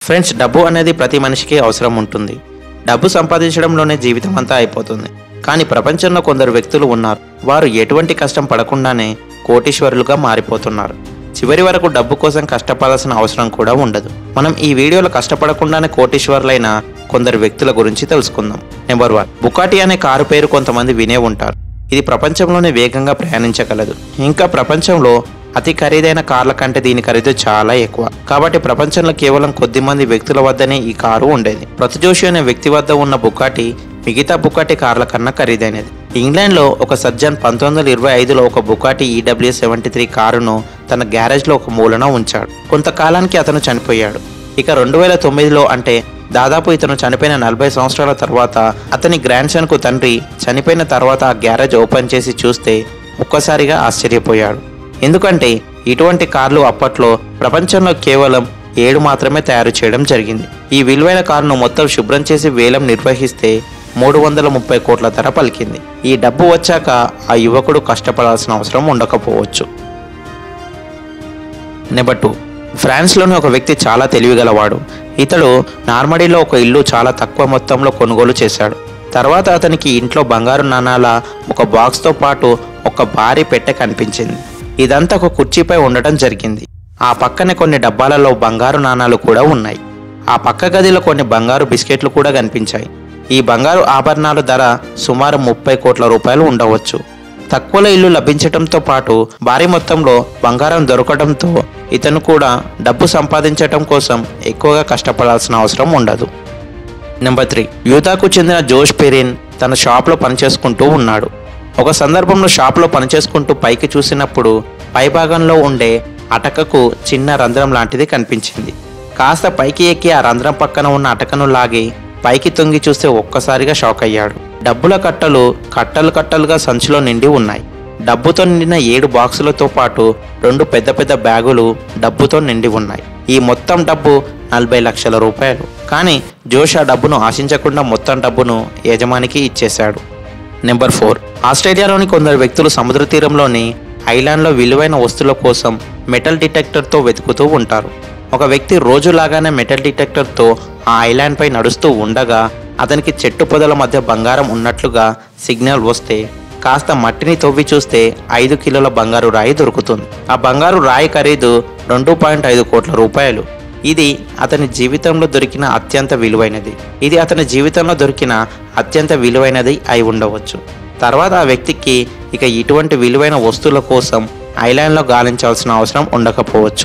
friends డబ్బు అనేది ప్రతి మనిషికి అవసరం ఉంటుంది డబ్బు సంపాదించడంలోనే జీవితం అంతా అయిపోతుంది కానీ ప్రపంచంలో కొందరు వ్యక్తులు ఉన్నారు వారు ఎటువంటి కష్టం పడకుండానే కోటీశ్వరులుగా మారిపోతున్నారు చివరి వరకు డబ్బు కోసం కష్టపడాల్సిన అవసరం కూడా ఉండదు మనం ఈ వీడియోలో కష్టపడకుండానే కోటీశ్వరులైన కొందరు వ్యక్తుల గురించి తెలుసుకుందాం నెంబర్ వన్ బుకాటి అనే కారు పేరు కొంతమంది వినే ఉంటారు ఇది ప్రపంచంలోనే వేగంగా ప్రయాణించగలదు ఇంకా ప్రపంచంలో అతి ఖరీదైన కార్ల కంటే దీని ఖరీదు చాలా ఎక్కువ కాబట్టి ప్రపంచంలో కేవలం కొద్ది మంది వ్యక్తుల వద్దనే ఈ కారు ఉండేది ప్రతిజోషి అనే వ్యక్తి వద్ద ఉన్న బుకాటి మిగతా బుకాటి కార్ల కన్నా ఖరీదైనది ఇంగ్లాండ్లో ఒక సజ్జన్ పంతొమ్మిది వందల ఇరవై ఐదులో ఒక బుకాటి ఈడబ్ల్యూ సెవెంటీ త్రీ కారును తన గ్యారేజ్లో ఒక మూలన ఉంచాడు కొంతకాలానికి అతను చనిపోయాడు ఇక రెండు వేల తొమ్మిదిలో అంటే దాదాపు ఇతను చనిపోయిన నలభై సంవత్సరాల తర్వాత అతని గ్రాండ్ సన్కు తండ్రి చనిపోయిన తర్వాత ఆ గ్యారేజ్ ఓపెన్ చేసి చూస్తే ఒక్కసారిగా ఆశ్చర్యపోయాడు ఎందుకంటే ఇటువంటి కార్లు అప్పట్లో ప్రపంచంలో కేవలం ఏడు మాత్రమే తయారు చేయడం జరిగింది ఈ విలువైన కారును మొత్తం శుభ్రం చేసి వేలం నిర్వహిస్తే మూడు వందల ముప్పై కోట్ల ధర పలికింది ఈ డబ్బు వచ్చాక ఆ యువకుడు కష్టపడాల్సిన అవసరం ఉండకపోవచ్చు నెంబర్ టూ ఫ్రాన్స్లోని ఒక వ్యక్తి చాలా తెలివిగలవాడు ఇతడు నార్మడీలో ఒక ఇల్లు చాలా తక్కువ మొత్తంలో కొనుగోలు చేశాడు తర్వాత అతనికి ఇంట్లో బంగారు నాణాల ఒక బాక్స్తో పాటు ఒక భారీ పెట్టె కనిపించింది ఇదంతా ఒక కుర్చీపై ఉండటం జరిగింది ఆ పక్కనే కొన్ని డబ్బాలలో బంగారు నాణాలు కూడా ఉన్నాయి ఆ పక్క గదిలో కొన్ని బంగారు బిస్కెట్లు కూడా కనిపించాయి ఈ బంగారు ఆభరణాల ధర సుమారు ముప్పై కోట్ల రూపాయలు ఉండవచ్చు తక్కువలో ఇల్లు లభించడంతో పాటు భారీ మొత్తంలో బంగారం దొరకడంతో ఇతను కూడా డబ్బు సంపాదించటం కోసం ఎక్కువగా కష్టపడాల్సిన అవసరం ఉండదు నెంబర్ త్రీ యూతాకు చెందిన జోష్ పెరిన్ తన షాప్లో పనిచేసుకుంటూ ఉన్నాడు ఒక సందర్భంలో షాప్లో పనిచేసుకుంటూ పైకి చూసినప్పుడు పైభాగంలో ఉండే అటకకు చిన్న రంధ్రం లాంటిది కనిపించింది కాస్త పైకి ఎక్కి ఆ రంధ్రం పక్కన ఉన్న అటకను లాగి పైకి తొంగి చూస్తే ఒక్కసారిగా షాక్ అయ్యాడు డబ్బుల కట్టలు కట్టలు కట్టలుగా సంచిలో నిండి ఉన్నాయి డబ్బుతో నిండిన ఏడు బాక్సులతో పాటు రెండు పెద్ద పెద్ద బ్యాగులు డబ్బుతో నిండి ఉన్నాయి ఈ మొత్తం డబ్బు నలభై లక్షల రూపాయలు కానీ జోష్ ఆ డబ్బును ఆశించకుండా మొత్తం డబ్బును యజమానికి ఇచ్చేశాడు నెంబర్ ఫోర్ ఆస్ట్రేలియాలోని కొందరు వ్యక్తులు సముద్ర తీరంలోని ఐలాండ్లో విలువైన వస్తువుల కోసం మెటల్ డిటెక్టర్తో వెతుకుతూ ఉంటారు ఒక వ్యక్తి రోజులాగానే మెటల్ డిటెక్టర్తో ఆ ఐలాండ్ పై నడుస్తూ ఉండగా అతనికి చెట్టు పొదల మధ్య బంగారం ఉన్నట్లుగా సిగ్నల్ వస్తే కాస్త మట్టిని తవ్వి చూస్తే ఐదు కిలోల బంగారు రాయి దొరుకుతుంది ఆ బంగారు రాయి ఖరీదు రెండు పాయింట్ ఐదు కోట్ల రూపాయలు ఇది అతని జీవితంలో దొరికిన అత్యంత విలువైనది ఇది అతని జీవితంలో దొరికిన అత్యంత విలువైనది అయి ఉండవచ్చు తర్వాత ఆ వ్యక్తికి ఇక ఇటువంటి విలువైన వస్తువుల కోసం ఐలాండ్లో గాలించాల్సిన అవసరం ఉండకపోవచ్చు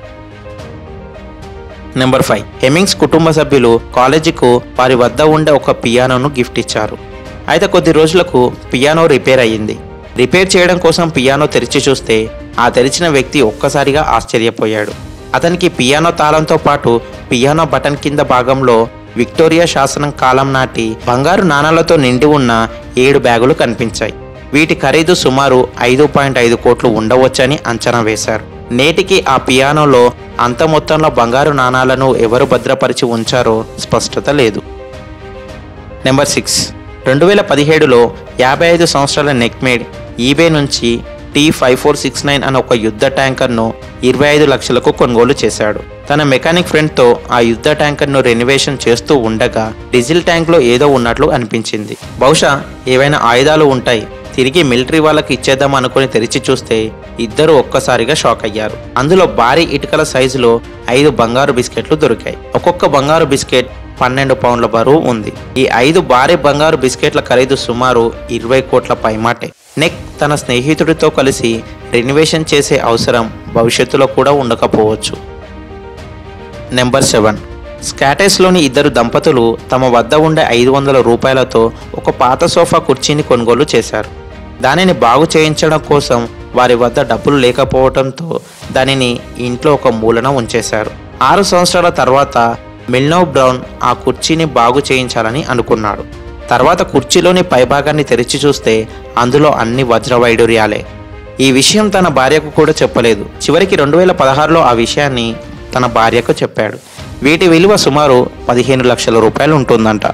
నెంబర్ ఫైవ్ హెమింగ్స్ కుటుంబ సభ్యులు కాలేజీకు వారి వద్ద ఉండే ఒక పియానోను గిఫ్ట్ ఇచ్చారు అయితే కొద్ది రోజులకు పియానో రిపేర్ అయ్యింది రిపేర్ చేయడం కోసం పియానో తెరిచి చూస్తే ఆ తెరిచిన వ్యక్తి ఒక్కసారిగా ఆశ్చర్యపోయాడు అతనికి పియానో తాళంతో పాటు పియానో బటన్ కింద భాగంలో విక్టోరియా శాసనం కాలం నాటి బంగారు నాణాలతో నిండి ఉన్న ఏడు బ్యాగులు కనిపించాయి వీటి ఖరీదు సుమారు ఐదు పాయింట్ ఐదు కోట్లు ఉండవచ్చని అంచనా వేశారు నేటికి ఆ పియానోలో అంత మొత్తంలో బంగారు నాణాలను ఎవరు భద్రపరిచి ఉంచారో స్పష్టత లేదు నెంబర్ సిక్స్ రెండు వేల పదిహేడులో యాభై ఐదు సంవత్సరాల నెక్మేడ్ ఈబే నుంచి T five four six nine అనే ఒక యుద్ధ ట్యాంకర్ను ఇరవై ఐదు లక్షలకు కొనుగోలు చేశాడు తన మెకానిక్ ఫ్రెండ్తో ఆ యుద్ధ ట్యాంకర్ను రెనోవేషన్ చేస్తూ ఉండగా డీజిల్ ట్యాంక్లో ఏదో ఉన్నట్లు అనిపించింది బహుశా ఏవైనా ఆయుధాలు ఉంటాయి తిరిగి మిలిటరీ వాళ్ళకి ఇచ్చేద్దాం అనుకుని తెరిచి చూస్తే ఇద్దరు ఒక్కసారిగా షాక్ అయ్యారు అందులో భారీ ఇటుకల సైజులో ఐదు బంగారు బిస్కెట్లు దొరికాయి ఒక్కొక్క బంగారు బిస్కెట్ పన్నెండు పౌండ్ల బరువు ఉంది ఈ ఐదు భారీ బంగారు బిస్కెట్ల ఖరీదు సుమారు ఇరవై కోట్ల పైమాటే నెక్ తన స్నేహితుడితో కలిసి రెనోవేషన్ చేసే అవసరం భవిష్యత్తులో కూడా ఉండకపోవచ్చు నెంబర్ సెవెన్ స్కాటెస్లోని ఇద్దరు దంపతులు తమ వద్ద ఉండే ఐదు వందల రూపాయలతో ఒక పాత సోఫా కుర్చీని కొనుగోలు చేశారు దానిని బాగు చేయించడం కోసం వారి వద్ద డబ్బులు లేకపోవడంతో దానిని ఇంట్లో ఒక మూలన ఉంచేశారు ఆరు సంవత్సరాల తర్వాత మిల్నో బ్రౌన్ ఆ కుర్చీని బాగు చేయించాలని అనుకున్నాడు తర్వాత కుర్చీలోని పైభాగాన్ని తెరిచి చూస్తే అందులో అన్ని వజ్ర వైడూర్యాలే ఈ విషయం తన భార్యకు కూడా చెప్పలేదు చివరికి రెండు వేల పదహారులో ఆ విషయాన్ని తన భార్యకు చెప్పాడు వీటి విలువ సుమారు పదిహేను లక్షల రూపాయలు ఉంటుందంట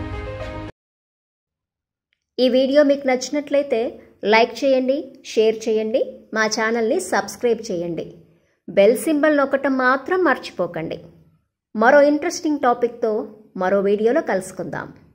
ఈ వీడియో మీకు నచ్చినట్లయితే లైక్ చేయండి షేర్ చేయండి మా ఛానల్ని సబ్స్క్రైబ్ చేయండి బెల్ సింబల్ నొక్కటం మాత్రం మర్చిపోకండి మరో ఇంట్రెస్టింగ్ టాపిక్తో మరో వీడియోలో కలుసుకుందాం